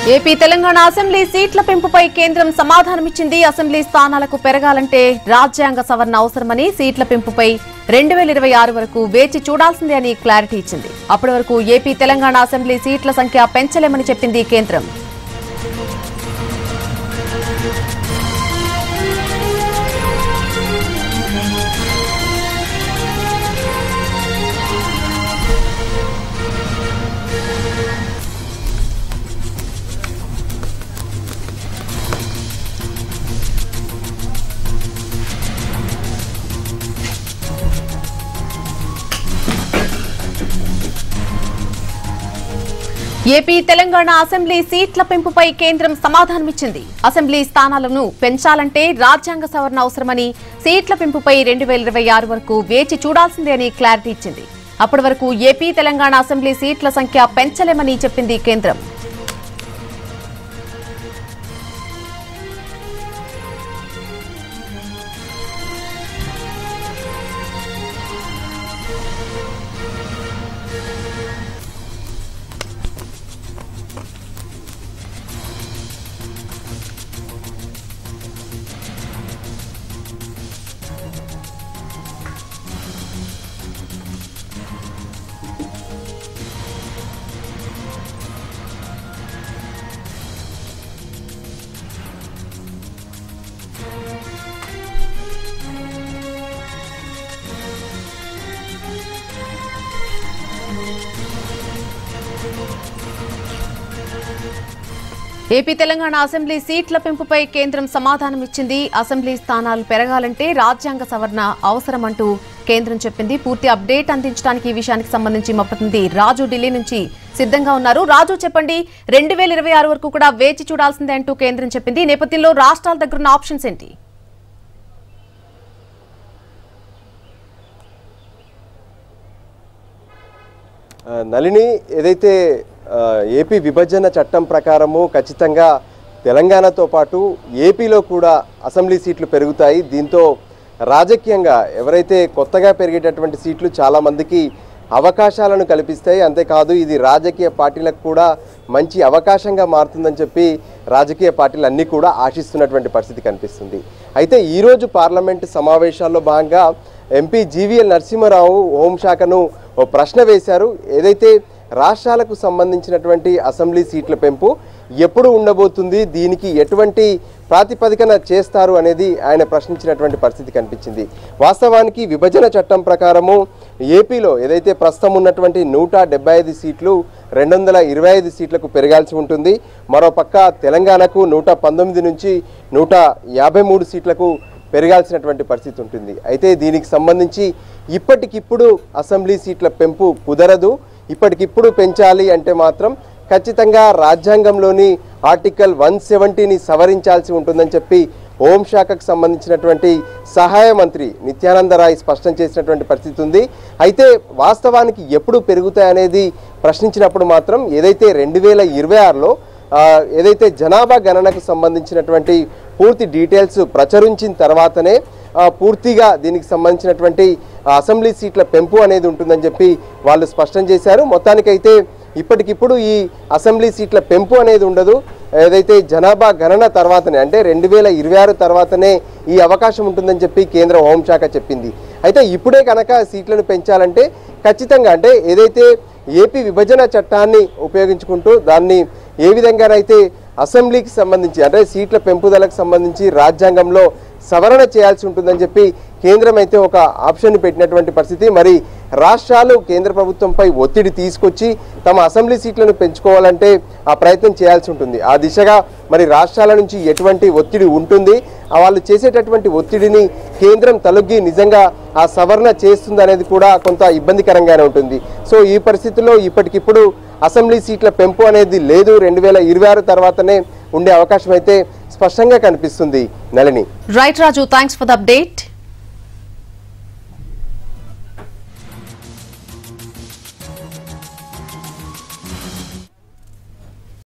AP Telangana assembly సీట్ల పెంపుపై కేంద్రం సమాధానమిచ్చింది assembly స్థానాలకు పెరగాలంటే రాజ్యాంగ సవరణ అవసరమని సీట్ల పెంపుపై రెండు వేల ఇరవై ఆరు వరకు వేచి చూడాల్సిందే అని క్లారిటీ ఇచ్చింది అప్పటి వరకు ఏపీ తెలంగాణ అసెంబ్లీ సీట్ల సంఖ్య పెంచలేమని చెప్పింది కేంద్రం ఏపీ తెలంగాణ అసెంబ్లీ సీట్ల పెంపుపై కేంద్రం సమాధానమిచ్చింది అసెంబ్లీ స్థానాలను పెంచాలంటే రాజ్యాంగ సవరణ అవసరమని సీట్ల పెంపుపై రెండు వేల ఇరవై ఆరు వరకు వేచి చూడాల్సిందే అని క్లారిటీ ఇచ్చింది అప్పటి వరకు ఏపీ తెలంగాణ అసెంబ్లీ సీట్ల సంఖ్య పెంచలేమని చెప్పింది కేంద్రం ఏపీ తెలంగాణ అసెంబ్లీ సీట్ల పెంపుపై కేంద్రం సమాధానం ఇచ్చింది అసెంబ్లీ స్థానాలు పెరగాలంటే రాజ్యాంగ సవరణ అవసరమంటూ కేంద్రం చెప్పింది పూర్తి అప్డేట్ అందించడానికి ఈ విషయానికి సంబంధించి మా ప్రతినిధి రాజు ఢిల్లీ నుంచి సిద్ధంగా ఉన్నారు రాజు చెప్పండి రెండు వేల ఇరవై ఆరు వరకు కూడా వేచి చూడాల్సిందే అంటూ కేంద్రం చెప్పింది ఈ నేపథ్యంలో రాష్ట్రాల దగ్గర ఉన్న ఆప్షన్స్ ఏంటి ఆ, నళిని ఏదైతే ఆ, ఏపీ విభజన చట్టం ప్రకారము ఖచ్చితంగా తెలంగాణతో పాటు ఏపీలో కూడా అసెంబ్లీ సీట్లు పెరుగుతాయి దీంతో రాజకీయంగా ఎవరైతే కొత్తగా పెరిగేటటువంటి సీట్లు చాలామందికి అవకాశాలను కల్పిస్తాయి అంతేకాదు ఇది రాజకీయ పార్టీలకు కూడా మంచి అవకాశంగా మారుతుందని చెప్పి రాజకీయ పార్టీలు అన్నీ కూడా ఆశిస్తున్నటువంటి పరిస్థితి కనిపిస్తుంది అయితే ఈరోజు పార్లమెంటు సమావేశాల్లో భాగంగా ఎంపీ జీవీఎల్ నరసింహారావు హోంశాఖను ఓ ప్రశ్న వేశారు ఏదైతే రాష్ట్రాలకు సంబంధించినటువంటి అసెంబ్లీ సీట్ల పెంపు ఎప్పుడు ఉండబోతుంది దీనికి ఎటువంటి ప్రాతిపదికన చేస్తారు అనేది ఆయన ప్రశ్నించినటువంటి పరిస్థితి కనిపించింది వాస్తవానికి విభజన చట్టం ప్రకారము ఏపీలో ఏదైతే ప్రస్తుతం ఉన్నటువంటి నూట డెబ్బై ఐదు సీట్లు రెండు వందల ఇరవై ఐదు సీట్లకు పెరగాల్సి ఉంటుంది మరోపక్క తెలంగాణకు నూట పంతొమ్మిది నుంచి నూట యాభై మూడు సీట్లకు పెరగాల్సినటువంటి పరిస్థితి ఉంటుంది అయితే దీనికి సంబంధించి ఇప్పటికిప్పుడు అసెంబ్లీ సీట్ల పెంపు కుదరదు ఇప్పటికిప్పుడు పెంచాలి అంటే మాత్రం ఖచ్చితంగా రాజ్యాంగంలోని ఆర్టికల్ వన్ సెవెంటీని సవరించాల్సి ఉంటుందని చెప్పి హోంశాఖకు సంబంధించినటువంటి సహాయ మంత్రి నిత్యానంద రాయ్ స్పష్టం చేసినటువంటి పరిస్థితి ఉంది అయితే వాస్తవానికి ఎప్పుడు పెరుగుతాయనేది ప్రశ్నించినప్పుడు మాత్రం ఏదైతే రెండు వేల ఇరవై ఆరులో ఆ, ఏదైతే జనాభా గణనకు సంబంధించినటువంటి పూర్తి డీటెయిల్స్ ప్రచురించిన తర్వాతనే ఆ, పూర్తిగా దీనికి సంబంధించినటువంటి ఆ, అసెంబ్లీ సీట్ల పెంపు అనేది ఉంటుందని చెప్పి వాళ్ళు స్పష్టం చేశారు మొత్తానికైతే ఇప్పటికిప్పుడు ఈ అసెంబ్లీ సీట్ల పెంపు అనేది ఉండదు ఏదైతే జనాభా గణన తర్వాతనే అంటే రెండు వేల ఇరవై ఆరు తర్వాతనే ఈ అవకాశం ఉంటుందని చెప్పి కేంద్ర హోంశాఖ చెప్పింది అయితే ఇప్పుడే కనుక సీట్లను పెంచాలంటే ఖచ్చితంగా అంటే ఏదైతే ఏపీ విభజన చట్టాన్ని ఉపయోగించుకుంటూ దాన్ని ఏ విధంగానైతే అసెంబ్లీకి సంబంధించి అంటే సీట్ల పెంపుదలకు సంబంధించి రాజ్యాంగంలో సవరణ చేయాల్సి ఉంటుందని చెప్పి కేంద్రం అయితే ఒక ఆప్షన్ పెట్టినటువంటి పరిస్థితి మరి రాష్ట్రాలు కేంద్ర ప్రభుత్వంపై ఒత్తిడి తీసుకొచ్చి తమ అసెంబ్లీ సీట్లను పెంచుకోవాలంటే ఆ ప్రయత్నం చేయాల్సి ఉంటుంది ఆ దిశగా మరి రాష్ట్రాల నుంచి ఎటువంటి ఒత్తిడి ఉంటుంది ఆ వాళ్ళు చేసేటటువంటి ఒత్తిడిని కేంద్రం తలొగ్గి నిజంగా ఆ సవరణ చేస్తుంది అనేది కూడా కొంత ఇబ్బందికరంగానే ఉంటుంది సో ఈ పరిస్థితుల్లో ఇప్పటికిప్పుడు అసెంబ్లీ సీట్ల పెంపు అనేది లేదు రెండు వేల ఇరవై ఆరు తర్వాతనే ఉండే అవకాశం అయితే స్పష్టంగా కనిపిస్తుంది Nalini right Raju thanks for the update